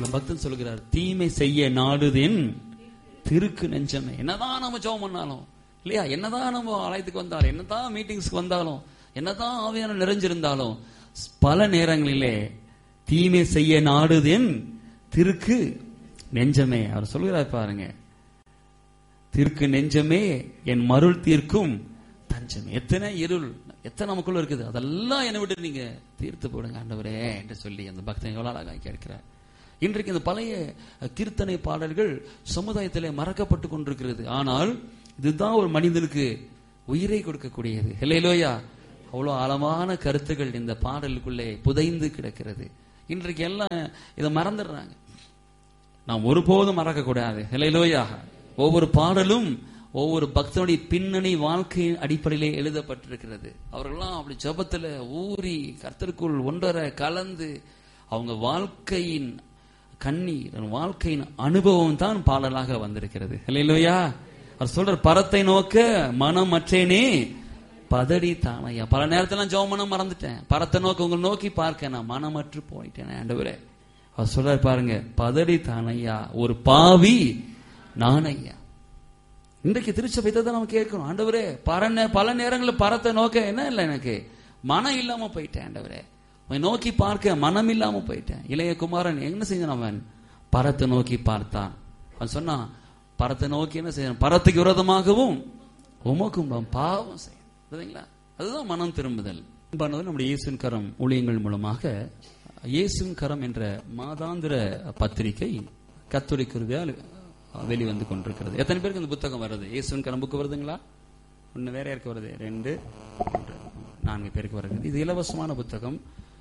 அந்த பக்தன் சொல்கிறார் தீமை செய்ய நாடுதேன் திருக்கு நெஞ்சமே என்னதான் நம்ம ஜெபம் பண்ணாலும் இல்லையா என்னதான் நம்ம ஆலயத்துக்கு வந்தாலும் என்னதான் மீட்டிங்ஸ்க்கு வந்தாலும் என்னதான் ஆவியான நிறைஞ்சிருந்தாலும் பல நேரங்களிலே தீமை செய்ய நாடுதேன் திருக்கு நெஞ்சமே அவர் சொல்கிறார் பாருங்க திருக்கு நெஞ்சமே என் மருள் தீர்க்கும் தஞ்சம் எத்தனை இருள் எத்தனை நமக்குள்ள இருக்குது அதெல்லாம் என்னை விட்டு நீங்க தீர்த்து போடுங்க ஆண்டவரே என்று சொல்லி அந்த பக்தன் எவ்வளவு அழகாக கேட்கிறார் இன்றைக்கு இந்த பழைய கீர்த்தனை பாடல்கள் சமுதாயத்திலே மறக்கப்பட்டு கொண்டிருக்கிறது ஆனால் இதுதான் ஒரு மனிதனுக்கு உயிரை கொடுக்கக்கூடியது இல்லையிலோயா அவ்வளவு ஆழமான கருத்துக்கள் இந்த பாடலுக்குள்ளே புதைந்து கிடக்கிறது இன்றைக்கு எல்லாம் இதை மறந்துடுறாங்க நாம் ஒருபோதும் மறக்க கூடாது இல்லையிலோயா ஒவ்வொரு பாடலும் ஒவ்வொரு பக்தனுடைய பின்னணி வாழ்க்கையின் அடிப்படையிலே எழுதப்பட்டிருக்கிறது அவர்கள்லாம் அப்படி ஜபத்துல ஊறி கர்த்தருக்குள் ஒன்றரை கலந்து அவங்க வாழ்க்கையின் கண்ணீர் வாழ்க்கையின் அனுபவம் தான் பாடலாக வந்திருக்கிறது இல்லையிலோயா அவர் சொல்ற பரத்தை நோக்க மனம் மற்றேனே பதடி தானையா பல நேரத்துல ஜெபம் பண்ண மறந்துட்டேன் பரத்தை நோக்க உங்களை நோக்கி பார்க்க நான் மனமற்று போயிட்டேன் ஆண்டவரே அவர் சொல்றாரு பாருங்க பதடி தானையா ஒரு பாவி நானையா இன்றைக்கு திருச்சபை தான் நம்ம கேட்கணும் ஆண்டவரே பர பல நேரங்களில் பரத்தை நோக்க என்ன இல்லை எனக்கு மனம் இல்லாம போயிட்டேன் ஆண்டவரே உன்னை நோக்கி பார்க்க மனம் இல்லாம போயிட்டேன் இளைய குமாரன் என்ன செஞ்சான் அவன் பரத்தை நோக்கி பார்த்தான் அவன் சொன்னான் பரத்தை நோக்கி என்ன செய்யணும் பரத்துக்கு விரோதமாகவும் உமக்கும் பாவம் செய்யணும் அதுதான் மனம் திரும்புதல் பண்ணது நம்முடைய இயேசுவின் கரம் ஊழியங்கள் மூலமாக இயேசுவின் கரம் என்ற மாதாந்திர பத்திரிகை கத்தோலிக்கிறதால் வெளிவந்து கொண்டிருக்கிறது எத்தனை பேருக்கு இந்த புத்தகம் வருது இயேசுவின் கரம் புக்கு வருதுங்களா ஒன்று வேற யாருக்கு வருது ரெண்டு மூன்று நான்கு பேருக்கு வருகிறது இது இலவசமான புத்தகம்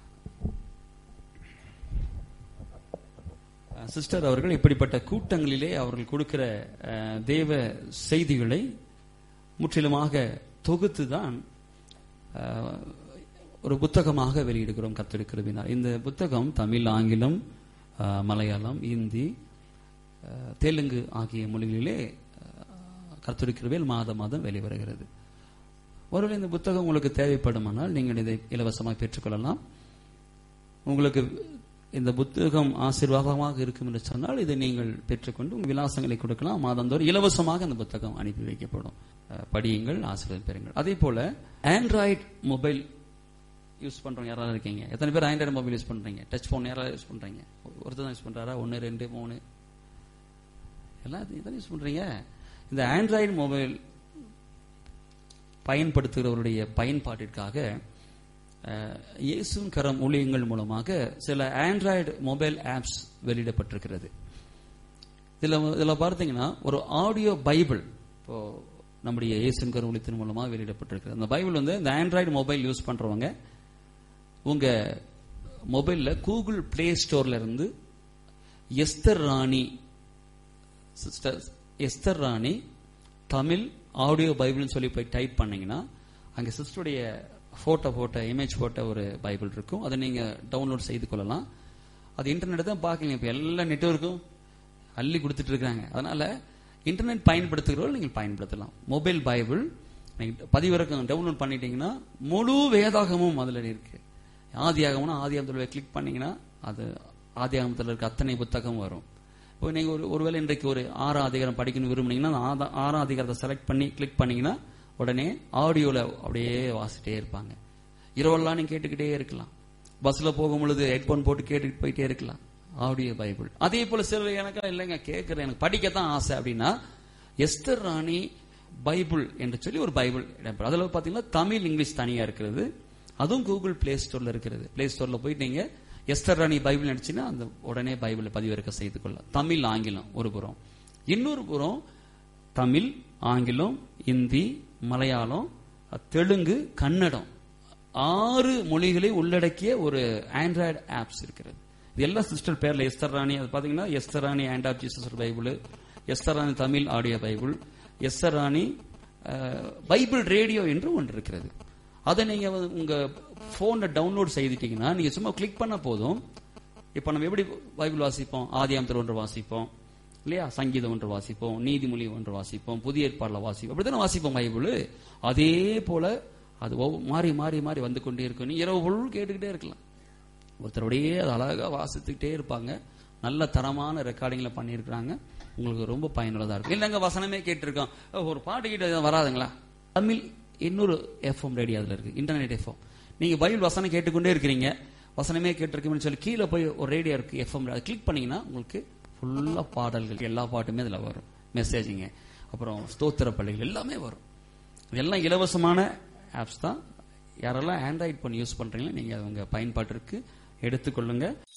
சிஸ்டர் அவர்கள் இப்படிப்பட்ட கூட்டங்களிலே அவர்கள் கொடுக்கிற தேவ செய்திகளை முற்றிலுமாக தொகுத்து தான் ஒரு புத்தகமாக வெளியிடுகிறோம் கத்தெடுக்கிறவினார் இந்த புத்தகம் தமிழ் ஆங்கிலம் மலையாளம் இந்தி தெலுங்கு ஆகிய மொழிகளிலே கத்தெடுக்கிறவேல் மாதம் மாதம் வெளிவருகிறது ஒருவேளை இந்த புத்தகம் உங்களுக்கு தேவைப்படுமானால் நீங்கள் இதை இலவசமாக பெற்றுக்கொள்ளலாம் உங்களுக்கு இந்த புத்தகம் ஆசீர்வாதமாக இருக்கும் என்று சொன்னால் இதை நீங்கள் பெற்றுக்கொண்டு உங்கள் விலாசங்களை கொடுக்கலாம் மாதந்தோறும் இலவசமாக இந்த புத்தகம் அனுப்பி வைக்கப்படும் படியுங்கள் ஆசீர்வாதம் பெறுங்கள் அதே போல ஆண்ட்ராய்டு மொபைல் யூஸ் பண்றவங்க யாராவது இருக்கீங்க எத்தனை பேர் ஆண்ட்ராய்டு மொபைல் யூஸ் பண்றீங்க டச் போன் யாராவது யூஸ் பண்றீங்க ஒருத்தர் தான் யூஸ் பண்றாரா ஒன்னு ரெண்டு மூணு எல்லாத்தையும் யூஸ் பண்றீங்க இந்த ஆண்ட்ராய்டு மொபைல் பயன்படுத்துகிறவருடைய பயன்பாட்டிற்காக இயேசுவின் கரம் ஊழியங்கள் மூலமாக சில ஆண்ட்ராய்டு மொபைல் ஆப்ஸ் வெளியிடப்பட்டிருக்கிறது இதுல இதுல பார்த்தீங்கன்னா ஒரு ஆடியோ பைபிள் இப்போ நம்முடைய இயேசுவின் கரம் ஊழியத்தின் மூலமாக வெளியிடப்பட்டிருக்கிறது அந்த பைபிள் வந்து இந்த ஆண்ட்ராய்டு மொபைல் யூஸ் பண்றவங்க உங்க மொபைல்ல கூகுள் பிளே ஸ்டோர்ல இருந்து Esther Rani sister Esther Rani Tamil audio பைபிள்னு சொல்லி போய் டைப் பண்ணீங்கன்னா அங்க சிஸ்டருடைய போட்டோ போட்ட இமேஜ் போட்ட ஒரு பைபிள் இருக்கும் அதை நீங்க டவுன்லோட் செய்து கொள்ளலாம் அது இன்டர்நெட் தான் பாக்கீங்க இப்ப எல்லா நெட்ஒர்க்கும் அள்ளி கொடுத்துட்டு இருக்காங்க அதனால இன்டர்நெட் பயன்படுத்துகிறவர்கள் நீங்கள் பயன்படுத்தலாம் மொபைல் பைபிள் நீங்க பதிவிறக்கம் டவுன்லோட் பண்ணிட்டீங்கன்னா முழு வேதாகமும் அதுல இருக்கு ஆதியாகம்னா ஆதியாகத்தில் கிளிக் பண்ணீங்கன்னா அது ஆதியாகமத்தில் இருக்க அத்தனை புத்தகம் வரும் இப்போ நீங்க ஒரு ஒருவேளை இன்றைக்கு ஒரு ஆறாம் அதிகாரம் படிக்கணும் விரும்புனீங்கன்னா ஆறாம் அதிகாரத்தை செலக்ட் பண்ணி கிளிக் பண்ணீங்கன்னா உடனே ஆடியோல அப்படியே வாசிட்டே இருப்பாங்க இரவெல்லாம் நீங்க கேட்டுக்கிட்டே இருக்கலாம் பஸ்ல போகும் பொழுது ஹெட்போன் போட்டு கேட்டுட்டு போயிட்டே இருக்கலாம் ஆடியோ பைபிள் அதே போல சிலர் எனக்கா இல்லைங்க கேட்கறேன் எனக்கு படிக்கத்தான் ஆசை அப்படின்னா எஸ்தர் ராணி பைபிள் என்று சொல்லி ஒரு பைபிள் இடம்பெறும் அதுல பாத்தீங்கன்னா தமிழ் இங்கிலீஷ் தனியா இருக்கிறது அதுவும் கூகுள் பிளே ஸ்டோர்ல இருக்கிறது பிளே ஸ்டோர்ல போயிட்டு நீங்க எஸ்தர் ராணி பைபிள் நினைச்சுன்னா அந்த உடனே பைபிளை பதிவிறக்க செய்து கொள்ள தமிழ் ஆங்கிலம் ஒரு புறம் இன்னொரு புறம் தமிழ் ஆங்கிலம் இந்தி மலையாளம் தெலுங்கு கன்னடம் ஆறு மொழிகளை உள்ளடக்கிய ஒரு ஆண்ட்ராய்டு ஆப்ஸ் இருக்கிறது இது எல்லா சிஸ்டர் பேர்ல எஸ்தர் ராணி அது பாத்தீங்கன்னா Esther Rani and app Jesus Bible Esther Rani Tamil audio Bible Esther Rani Bible radio என்று ஒன்று இருக்கிறது அதை நீங்க உங்க போன்ல டவுன்லோட் செய்துட்டீங்கன்னா நீங்க சும்மா கிளிக் பண்ண போதும் இப்ப நம்ம எப்படி பைபிள் வாசிப்போம் ஆதியாமத்தில் ஒன்று வாசிப்போம் இல்லையா சங்கீதம் ஒன்று வாசிப்போம் நீதிமொழி ஒன்று வாசிப்போம் புதிய ஏற்பாடுல வாசிப்போம் அப்படித்தானே வாசிப்போம் பைபிள் அதே போல அது மாறி மாறி மாறி வந்து கொண்டே இருக்கும் நீ இரவு பொருள் கேட்டுக்கிட்டே இருக்கலாம் ஒருத்தருடையே அது அழகா வாசித்துக்கிட்டே இருப்பாங்க நல்ல தரமான ரெக்கார்டிங்ல பண்ணியிருக்கிறாங்க உங்களுக்கு ரொம்ப பயனுள்ளதா இருக்கும் இல்லைங்க வசனமே கேட்டிருக்கோம் ஓ, ஒரு பாட்டு கிட்ட வராதுங்களா தமிழ் இன்னொரு எஃப்எம் ரேடியோ அதுல இருக்கு இன்டர்நெட் எஃப்எம் நீங்க பைபிள் வசனம் கேட்டுக்கொண்டே இருக்கிறீங்க வசனமே கேட்டிருக்கீங்கன்னு சொல்லி கீழே போய் ஒரு ரேடியோ இருக்கு எஃப்எம் அதை கிளிக் பண்ணீங்கன்னா உங்களுக்கு ஃபுல்லா பாடல்கள் எல்லா பாட்டுமே அதுல வரும் மெசேஜிங்க அப்புறம் ஸ்தோத்திர பள்ளிகள் எல்லாமே வரும் இதெல்லாம் இலவசமான ஆப்ஸ் தான் யாரெல்லாம் ஆண்ட்ராய்ட் பண்ணி யூஸ் பண்றீங்களோ நீங்க அவங்க பயன்பாட்டிற்கு எடுத்துக்கொள்ளுங்க